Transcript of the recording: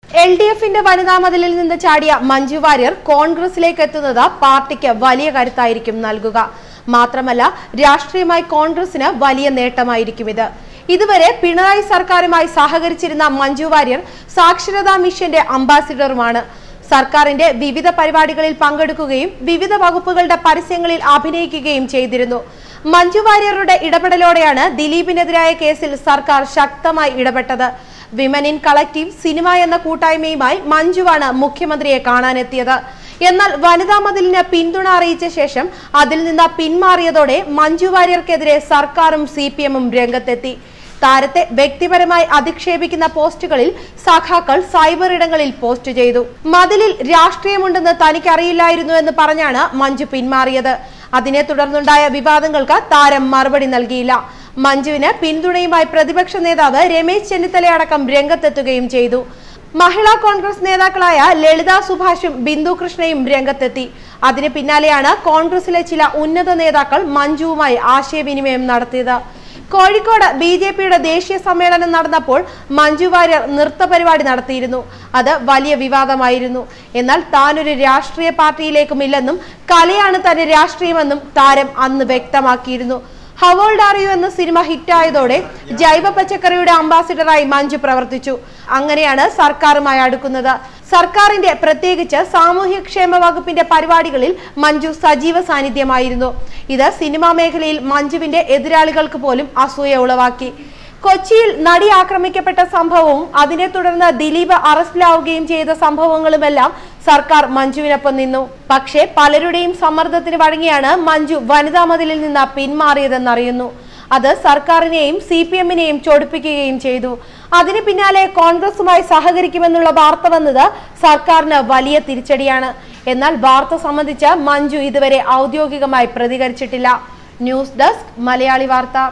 L D എഫിന്റെ വനിതാ മതിലിൽ നിന്ന് ചാടിയ മഞ്ജു വാര്യർ കോൺഗ്രസിലേക്ക് എത്തുന്നത് പാർട്ടിക്ക് വലിയ കരുത്തായിരിക്കും നൽകുക മാത്രമല്ല രാഷ്ട്രീയമായി കോൺഗ്രസിന് വലിയ നേട്ടമായിരിക്കും ഇത് ഇതുവരെ പിണറായി സർക്കാരുമായി സഹകരിച്ചിരുന്ന മഞ്ജു വാര്യർ സാക്ഷരതാ മിഷന്റെ അംബാസിഡറുമാണ് സർക്കാരിന്റെ വിവിധ പരിപാടികളിൽ പങ്കെടുക്കുകയും വിവിധ വകുപ്പുകളുടെ പരസ്യങ്ങളിൽ അഭിനയിക്കുകയും ചെയ്തിരുന്നു മഞ്ജു വാര്യരുടെ ഇടപെടലോടെയാണ് ദിലീപിനെതിരായ കേസിൽ സർക്കാർ ശക്തമായി ഇടപെട്ടത് വിമൻ ഇൻ കളക്റ്റീവ് സിനിമ എന്ന കൂട്ടായ്മയുമായി മഞ്ജുവാണ് മുഖ്യമന്ത്രിയെ കാണാനെത്തിയത് എന്നാൽ വനിതാ മതിലിന് പിന്തുണ അറിയിച്ച ശേഷം അതിൽ നിന്ന് പിന്മാറിയതോടെ മഞ്ജു വാര്യർക്കെതിരെ സർക്കാരും സി പി എമ്മും രംഗത്തെത്തി താരത്തെ വ്യക്തിപരമായി അധിക്ഷേപിക്കുന്ന പോസ്റ്റുകളിൽ സഖാക്കൾ സൈബർ ഇടങ്ങളിൽ പോസ്റ്റ് ചെയ്തു മതിലിൽ രാഷ്ട്രീയമുണ്ടെന്ന് തനിക്കറിയില്ലായിരുന്നു എന്ന് പറഞ്ഞാണ് മഞ്ജു പിന്മാറിയത് അതിനെ തുടർന്നുണ്ടായ വിവാദങ്ങൾക്ക് താരം മറുപടി നൽകിയില്ല മഞ്ജുവിന് പിന്തുണയുമായി പ്രതിപക്ഷ നേതാവ് രമേശ് ചെന്നിത്തലയടക്കം രംഗത്തെത്തുകയും ചെയ്തു മഹിളാ കോൺഗ്രസ് നേതാക്കളായ ലളിത സുഭാഷും ബിന്ദു കൃഷ്ണയും രംഗത്തെത്തി അതിന് പിന്നാലെയാണ് കോൺഗ്രസിലെ ചില ഉന്നത നേതാക്കൾ മഞ്ജുവുമായി ആശയവിനിമയം നടത്തിയത് കോഴിക്കോട് ബി ജെ പിയുടെ ദേശീയ സമ്മേളനം നടന്നപ്പോൾ മഞ്ജു വാര്യർ നൃത്ത പരിപാടി നടത്തിയിരുന്നു അത് വലിയ വിവാദമായിരുന്നു എന്നാൽ താനൊരു രാഷ്ട്രീയ പാർട്ടിയിലേക്കും ഇല്ലെന്നും കലയാണ് തന്റെ രാഷ്ട്രീയമെന്നും താരം അന്ന് വ്യക്തമാക്കിയിരുന്നു ഹവോൾഡ് ആർ യു എന്ന സിനിമ ഹിറ്റായതോടെ ജൈവ പച്ചക്കറിയുടെ അംബാസിഡറായി മഞ്ജു പ്രവർത്തിച്ചു അങ്ങനെയാണ് സർക്കാരുമായി അടുക്കുന്നത് സർക്കാരിന്റെ പ്രത്യേകിച്ച് സാമൂഹ്യക്ഷേമ വകുപ്പിന്റെ പരിപാടികളിൽ മഞ്ജു സജീവ സാന്നിധ്യമായിരുന്നു ഇത് സിനിമാ മേഖലയിൽ മഞ്ജുവിന്റെ എതിരാളികൾക്ക് പോലും അസൂയ ഉളവാക്കി കൊച്ചിയിൽ നടി ആക്രമിക്കപ്പെട്ട സംഭവവും അതിനെ തുടർന്ന് ദിലീപ് അറസ്റ്റിലാവുകയും ചെയ്ത സംഭവങ്ങളുമെല്ലാം സർക്കാർ മഞ്ജുവിനൊപ്പം നിന്നു പക്ഷേ പലരുടെയും സമ്മർദ്ദത്തിന് വഴങ്ങിയാണ് മഞ്ജു വനിതാ മതിലിൽ നിന്ന് പിന്മാറിയതെന്നറിയുന്നു അത് സർക്കാരിനെയും സി പി എമ്മിനെയും ചൊടിപ്പിക്കുകയും ചെയ്തു അതിന് പിന്നാലെ കോൺഗ്രസുമായി സഹകരിക്കുമെന്നുള്ള വാർത്ത വന്നത് സർക്കാരിന് വലിയ തിരിച്ചടിയാണ് എന്നാൽ വാർത്ത സംബന്ധിച്ച് മഞ്ജു ഇതുവരെ ഔദ്യോഗികമായി പ്രതികരിച്ചിട്ടില്ല ന്യൂസ് ഡെസ്ക് മലയാളി വാർത്ത